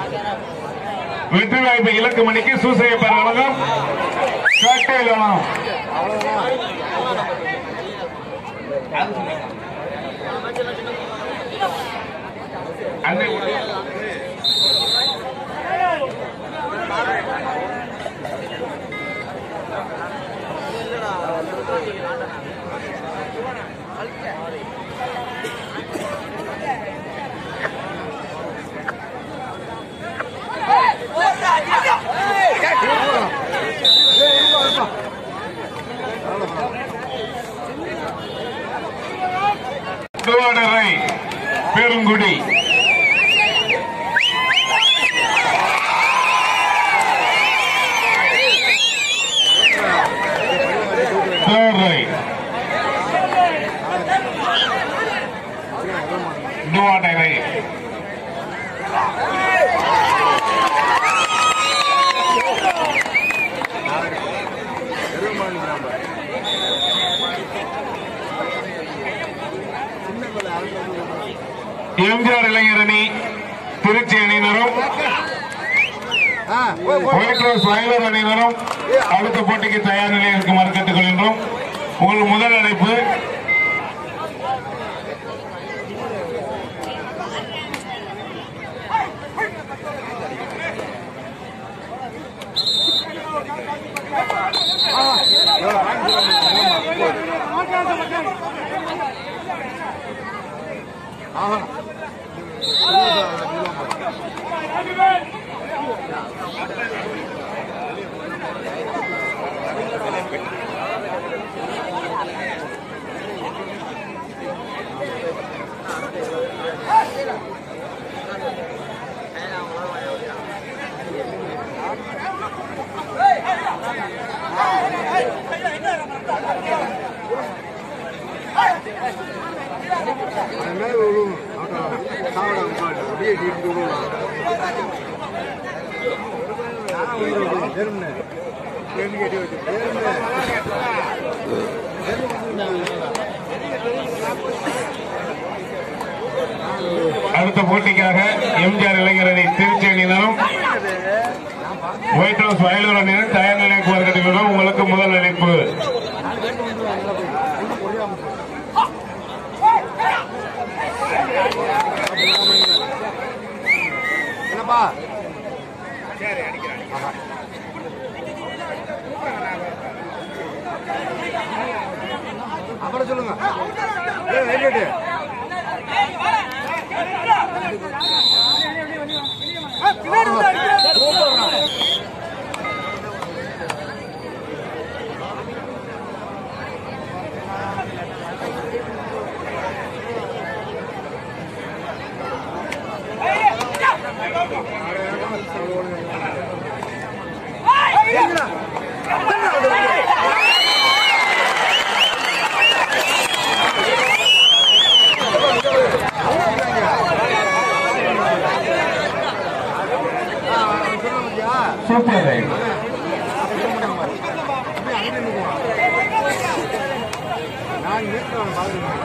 வெற்றி வாய்ப்பு இலக்கு மணிக்கு சூசையப்பர் வழங்கும் காக்டெயில் வழங்கும் அன்னை திருவாடரை பெருங்குடி Third right. திருவாடரை எம்ஜிஆர் இளைஞர் அணி திருச்சி அணியினரும் ஒயிட் ரோஸ் வயலூர் அணியினரும் அடுத்த போட்டிக்கு தயார் நிலையில் இருக்குமாறு கேட்டுக்கொள்கின்றோம் உங்கள் முதல் அழைப்பு அடுத்த போட்டிக்காக எம்ஜிஆர் இளைஞர் அணி திருச்சி அணியினரும் ஒயிட் ஹவுஸ் வயலூர் அணியினர் தயார் நிலைக்கு வருகிறோம் உங்களுக்கு முதல் அழைப்பு என்னப்பா அப்புறம் சொல்லுங்க ஏய், வெயிட் சூப்பர் ரைட் நான் நேற்று அவனை பார்த்துருக்கேன்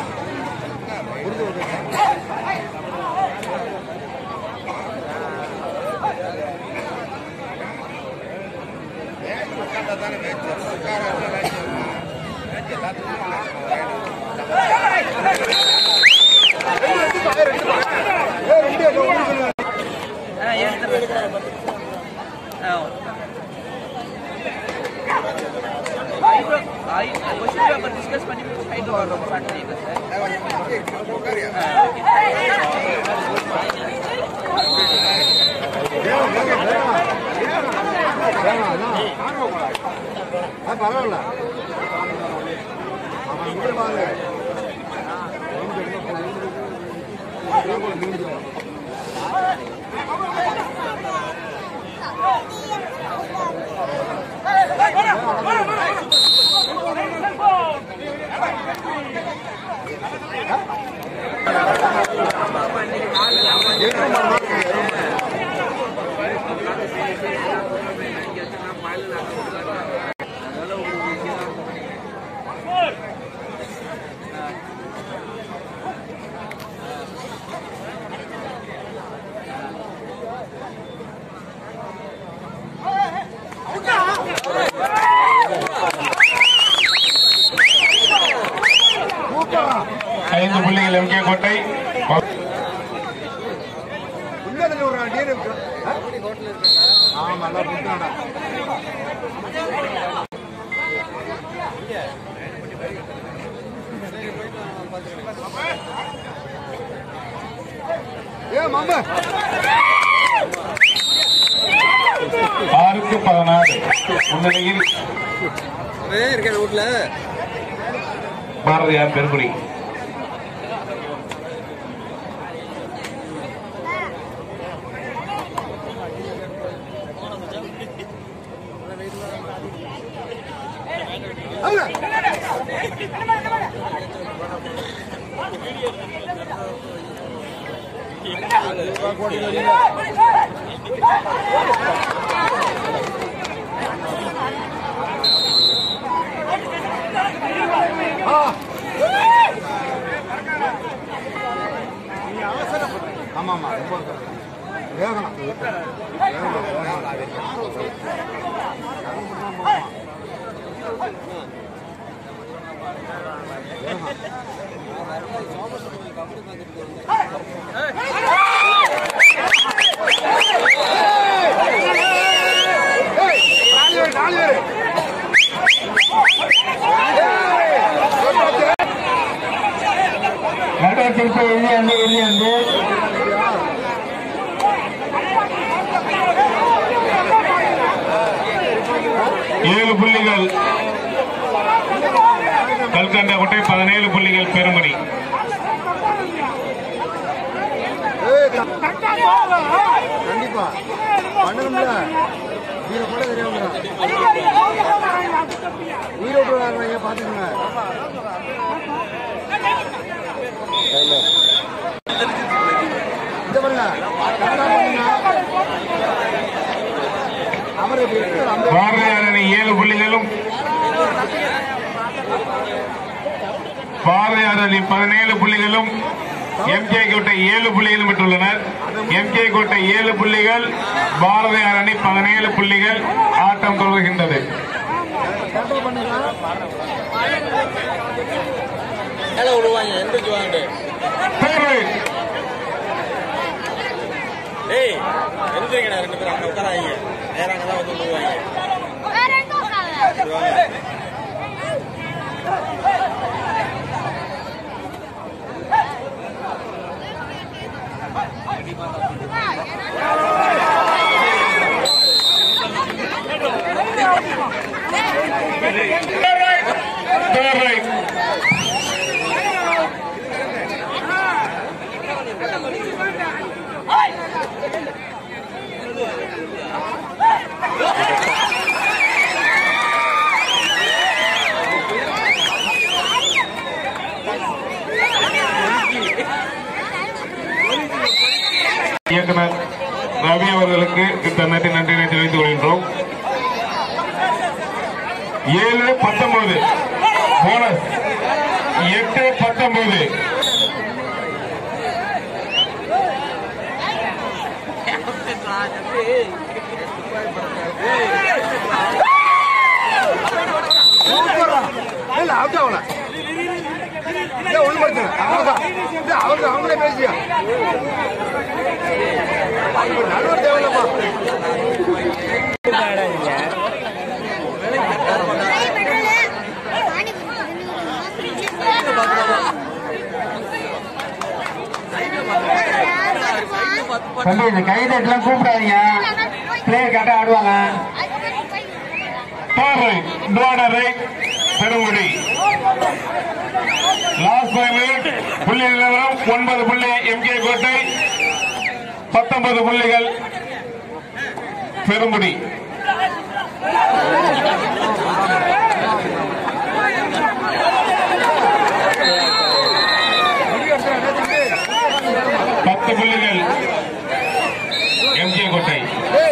கொஸ்டின் பேப்பர் டிஸ்கஸ் பண்ணி ஹைட் வரோம் சாட்டர்டே சார் ஆ, பரவாயில்ல அவன் முதல் பாரு பக்கத்துல விடுறான் டீனு ஆமா நல்லா புட்டாடா ஏ மாமா ஆறுக்கு பதினாறு முன்னிலையில் இருக்கேன் வீட்டுல பாரதியார் பெருங்குடி அவ்வளோ ஆமா ஆமா ரொம்ப வேகணும் வேகணும் வேகணும் ஏய், நாலு பேர் நாலு பேர் நடுவத்திற்கு வெளியாண்டு வெளியாண்டு ஏழு புள்ளிகள் கல்கண்டாக்கோட்டை பதினேழு புள்ளிகள் பெருமடி ஏய், க- கண்டிப்பா பண்ணணும்ல வீர கூட தெரியாம ஈரோடு வர்றவங்க பாத்துக்கோங்க இந்த பாருங்க கரெக்டா பண்ணுங்க. அவர் இப்படி இருக்கு, அந்த பாரதியார் அணி ஏழு புள்ளிகளும் பாரதியார் அணி பதினேழு புள்ளிகளும் எம்கே கோட்டை ஏழு புள்ளிகளும் பெற்றுள்ளனர் எம்கே கோட்டை ஏழு புள்ளிகள் பாரதியார் அணி பதினேழு புள்ளிகள் ஆட்டம் தொடர்கின்றது கரெக்டா பண்ணுங்க மேல விடுவாங்க எந்திரிச்சு வாங்க தேர்வு. டேய் எந்திரிக்கடா ரெண்டு பேரும் அங்க உட்காராங்க நேரம் அங்கதான் வந்து விடுவாங்க தேர்வு. இயக்குனர் ரவி அவர்களுக்கு தன்னட்டி நன்றினை தெரிவித்துக் கொள்கின்றோம் ஏழு பத்தொன்பது போனஸ் எட்டு பத்தொன்பது சூப்பரா இல்ல அவுட் ஆகல இல்ல ஒண்ணு பிரச்சனை அவ்வளவுதான் இல்ல அவங்க அவங்களே பேசியா நடுவர் தேவையில்லப்பா தம்பி இந்த கைதட்டெல்லாம் கூப்பிடாதீங்க பிளேயர் கரெக்டா ஆடுவாங்க பார்வை டோனரை பெருங்குடி லாஸ்ட் ஃபைவ் மினிட் புள்ளி நிலவரம் ஒன்பது புள்ளி எம்கே கோட்டை பத்தொன்பது புள்ளிகள் பெருங்குடி பத்து புள்ளிகள் எம்கே கோட்டை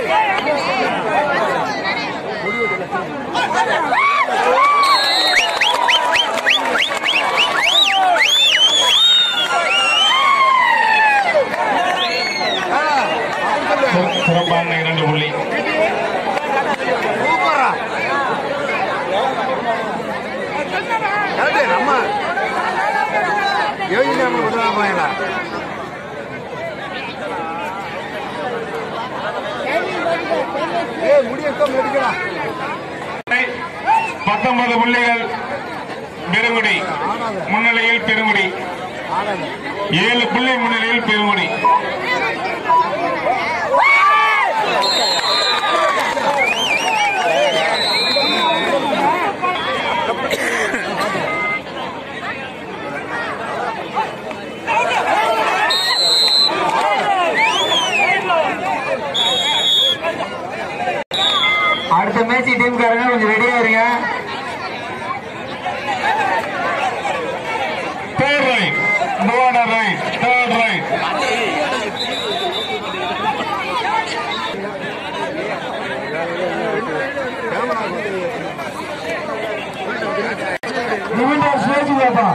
சிற- சிறப்பான இரண்டு புள்ளி சூப்பரா கரெக்டு நம்ம யோகி நம்ம விடுறாங்க ஏய் முடியட்டும் எடுக்கடா பத்தொன்பது புள்ளிகள் பெருங்குடி முன்னிலையில் பெருங்குடி ஏழு புள்ளி முன்னிலையில் பெருங்குடி அடுத்த மேட்ச் டீம்காரங்க கொஞ்சம் ரெடியா இருங்க third right border right third right நிமிடம் ஸ்டேஜ் பாப்பா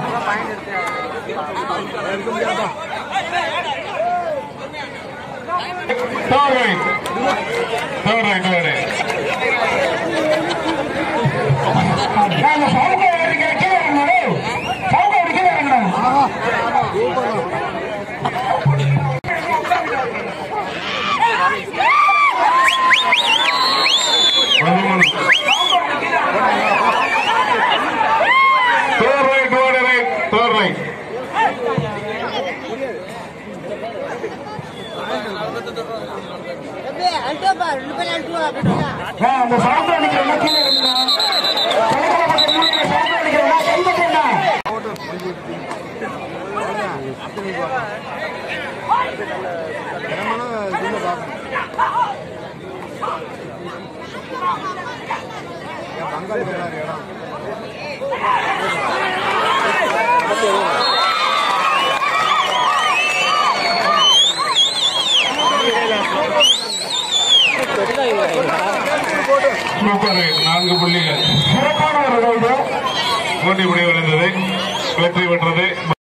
third right third right third right நாங்க சவுக்க அடிக்கிற கீழே இறங்கணும் சவுக்க அடிக்கல இறங்கணும் பதிமூணு third right border right third right அந்த சவுக்க அடிக்கிறவங்க கீழே இறங்கணும் சவுக்க பக்கம் மூலையில சவுக்க அடிக்கிறவங்க கை தட்டுங்க தினமனும் இதுல பார்க்கணும் என் பங்காளி வர்றாரு இடம் சூப்பர் ரைட் நான்கு புள்ளிகள் சிறப்பான ஒரு ரைடு போட்டி முடிவடைந்தது வெற்றி பெற்றது